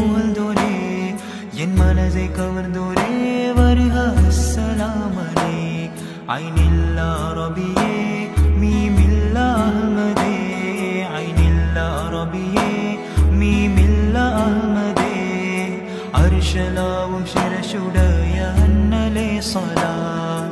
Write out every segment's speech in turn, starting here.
புகழ்ந்தோரே என் மனதை கவர்ந்தோரே வருக அஸ்ஸலாமலே ஐனில்லா ரபியே மீமில்லா அஹ்மதே ஐனில்லா ரபியே மீமில்லா அஹ்மதே அர்ஷலாவும் சிரசுடைய அன்னலே சலாம்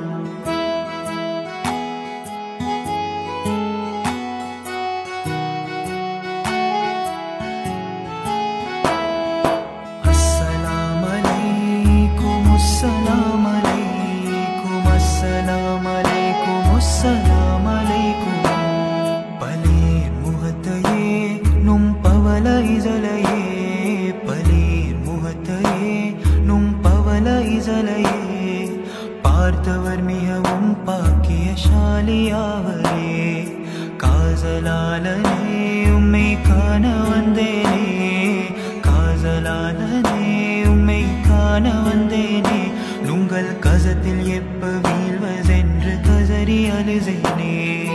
السلام عليكم السلام عليكم السلام عليكم السلام عليكم பலீர் முகத்தையே நும் பவல இசலையே பலீர் முகத்தையே நும் பவல இசலையே பார்த்தவர் மிகவும் பாக்கியசாலியாவரே காதலாளனே உம்மை காண வந்தேனே காதலாளனே உம்மை காண வந்தேனே உங்கள் கசத்தில் எப்ப வீழ்வதென்று கதறி அழுதேனே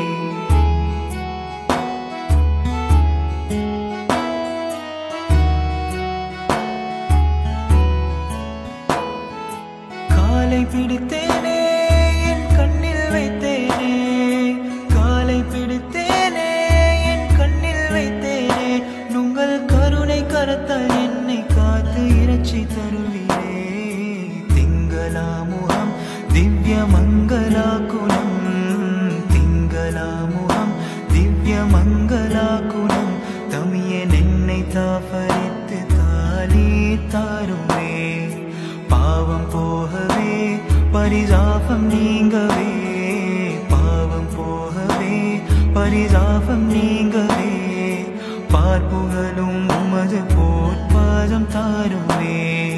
காலை பிடித்தேனே என் கண்ணில் வைத்தேனே காலை பிடித்தேனே என் கண்ணில் வைத்தேனே உங்கள் கருணை கரத்தால் என்னை காத்து இறைச்சி தருவீரே திங்களா முகம் திவ்ய மங்களா குணம் திங்களா முகம் திவ்ய மங்களா குணம் தமியன் என்னை தாபரித்து தாலி தாருமே பாவம் போகவே பரிதாபம் நீங்கவே பாவம் போகவே பரிதாபம் நீங்கவே பார்ப்புகளும் உமது போட்பாதம் தாருமே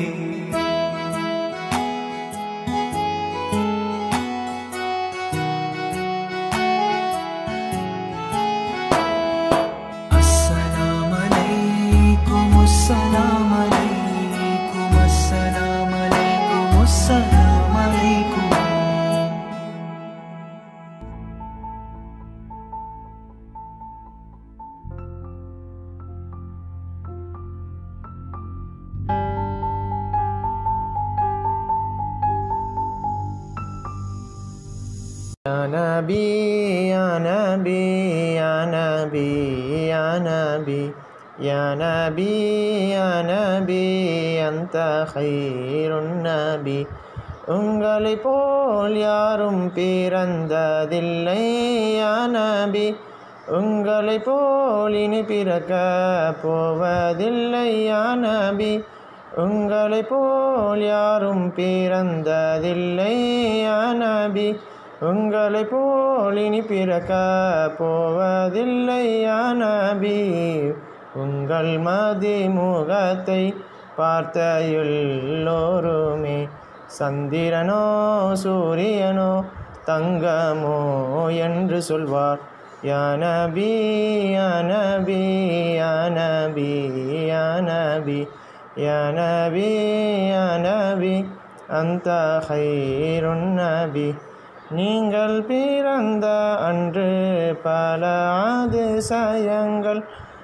السلام عليكم السلام عليكم السلام عليكم السلام عليكم يا نبي يا نبي يا نبي يا نبي يا نبي يا نبي أنت خير النبي உங்களை போல் யாரும் பிறந்ததில்லை யா நபி உங்களை போல் இனி பிறக்க போவதில்லை யா நபி உங்களை போல் யாரும் பிறந்ததில்லை யா நபி உங்களை போல் இனி பிறக்க போவதில்லை யா நபி உங்கள் மதிமுகத்தை பார்த்த எல்லோருமே சந்திரனோ சூரியனோ தங்கமோ என்று சொல்வார் யா நபி யா நபி யா நபி யா நபி யா நபி யா நபி அந்த ஹைருன் நபி நீங்கள் பிறந்த அன்று பல அதிசயங்கள்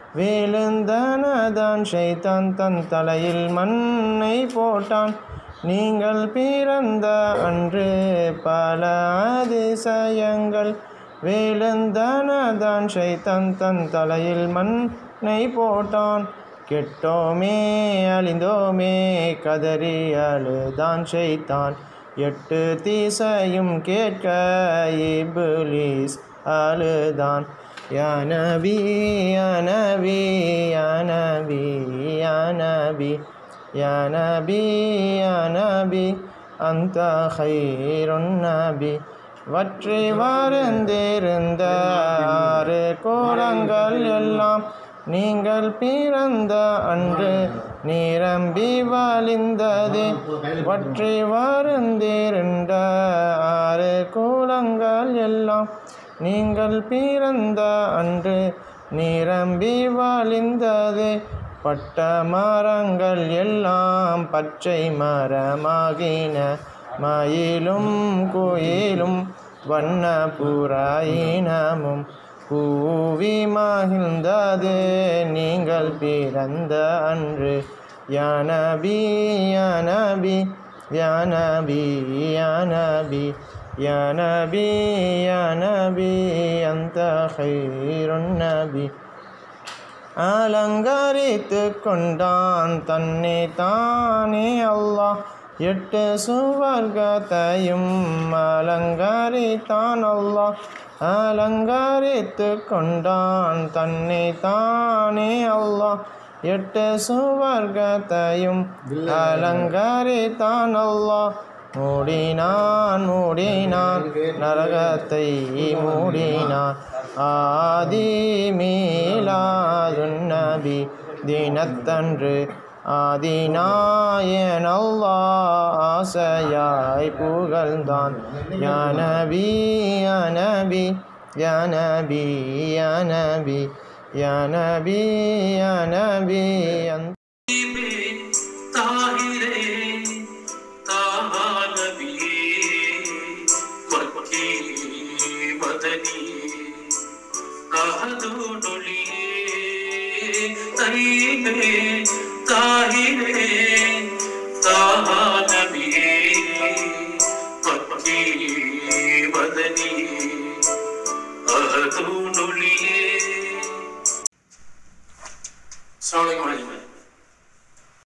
விழுந்தனதான் ஷைத்தான் தன் தலையில் மண்ணை போட்டான் நீங்கள் பிறந்த அன்று பல அதிசயங்கள் விழுந்தனதான் ஷைத்தான் தன் தலையில் மண்ணை போட்டான் கெட்டோமே அழிந்தோமே கதறி அழுதான் ஷைத்தான் எட்டு திசையும் கேட்க இப்லீஸ் அழுதான் யா நபி யா நபி யா நபி யா நபி யா நபி யா நபி அந்த ஹைருன் நபி வற்றி வாழ்ந்திருந்த ஆறு கோலங்கள் எல்லாம் நீங்கள் பிறந்த அன்று நிரம்பி வழிந்தது வற்றி வருந்திருந்த ஆறு கூலங்கள் எல்லாம் நீங்கள் பிறந்த அன்று நிரம்பி வழிந்தது பட்ட மரங்கள் எல்லாம் பச்சை மரமாகின மயிலும் குயிலும் வண்ண புறாயினமும் பூவி மகிழ்ந்தது நீங்கள் பிறந்த அன்று يا نبي يا نبي يا نبي يا نبي يا نبي يا نبي أنت خير النبي அலங்கரித்து கொண்டான் தன்னை தானே அல்லாஹ் எட்டு சுவர்க்கத்தையும் அலங்கரித்தான் அல்லாஹ் அலங்கரித்து கொண்டான் தன்னை தானே அல்லாஹ் எட்டு சுவர்க்கத்தையும் அலங்கரித்தான் அல்லாஹ் மூடினான் மூடினான் நரகத்தை மூடினான் ஆதி மீலாதுன் நபி தினத்தன்று ஆதிநாயன் அல்லாஹ் ஆசையாய் புகழ்ந்தான் யானபி யானபி யானபி யானபி யானபி யானபி அந்த தாகிரே தாஹா நபியே மக்கி மதனி அஹது நொழியே தைபே தாகிரே தாஹா நபியே மக்கி மதனி அஹது நொழியே அஸ்ஸலாமு அலைக்கும்